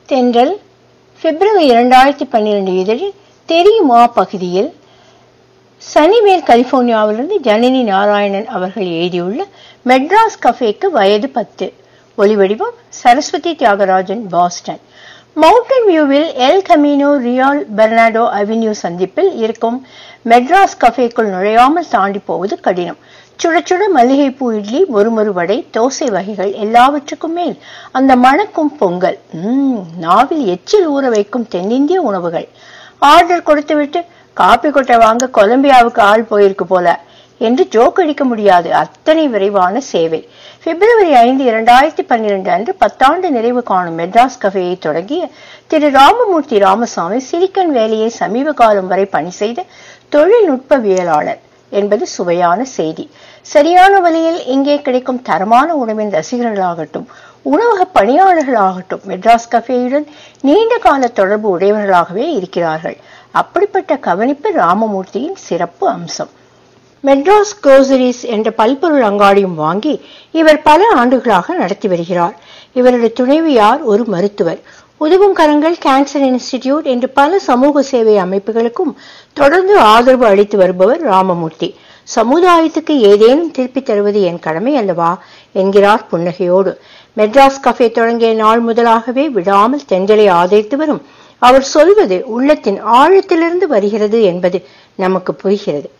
தென்றல் பிப்ரவரி இரண்டாயிரத்தி பன்னிரண்டு இதழில் தெரியுமா பகுதியில் சனிவேல் கலிபோர்னியாவிலிருந்து ஜனனி நாராயணன் அவர்கள் எழுதியுள்ள மெட்ராஸ் கஃபேக்கு வயது பத்து ஒலிவடிவம் சரஸ்வதி தியாகராஜன் பாஸ்டன் மவுண்டன் வியூவில் El Camino Real Bernardo avenue சந்திப்பில் இருக்கும் மெட்ராஸ் கஃபேக்குள் நுழையாமல் தாண்டி போவது கடினம் சுட சுட மல்லிகைப்பூ இட்லி மொறுமொறு வடை தோசை வகைகள் எல்லாவற்றுக்கும் மேல் அந்த மணக்கும் பொங்கல் உம் நாவில் எச்சில் ஊற வைக்கும் தென்னிந்திய உணவுகள் ஆர்டர் கொடுத்துவிட்டு காப்பி கொட்டை வாங்க கொலம்பியாவுக்கு ஆள் போயிருக்கு போல என்று ஜோக் அடிக்க முடியாது அத்தனை விரைவான சேவை பிப்ரவரி ஐந்து இரண்டாயிரத்தி பன்னிரண்டு அன்று பத்தாண்டு நிறைவு காணும் மெட்ராஸ் கஃபேயை தொடங்கிய திரு ராமமூர்த்தி ராமசாமி சிலிக்கன் வேலையை சமீப காலம் வரை பணி செய்த தொழில்நுட்பவியலாளர் என்பது சுவையான செய்தி சரியான வழியில் இங்கே கிடைக்கும் தரமான உணவின் ரசிகர்களாகட்டும் உணவக பணியாளர்களாகட்டும் மெட்ராஸ் கஃபேயுடன் நீண்ட கால தொடர்பு உடையவர்களாகவே இருக்கிறார்கள் அப்படிப்பட்ட கவனிப்பு ராமமூர்த்தியின் சிறப்பு அம்சம் மெட்ராஸ் க்ரோசரிஸ் என்ற பல்பொருள் அங்காடியும் வாங்கி இவர் பல ஆண்டுகளாக நடத்தி வருகிறார் இவருடைய துணைவியார் ஒரு மருத்துவர் உதவும் கரங்கள் கேன்சர் இன்ஸ்டிடியூட் என்று பல சமூக சேவை அமைப்புகளுக்கும் தொடர்ந்து ஆதரவு அளித்து வருபவர் ராமமூர்த்தி சமுதாயத்துக்கு ஏதேனும் திருப்பித் தருவது என் கடமை அல்லவா என்கிறார் புன்னகையோடு மெட்ராஸ் கஃபே தொடங்கிய நாள் முதலாகவே விடாமல் தென்றலை ஆதரித்து வரும் அவர் சொல்வது உள்ளத்தின் ஆழத்திலிருந்து வருகிறது என்பது நமக்கு புரிகிறது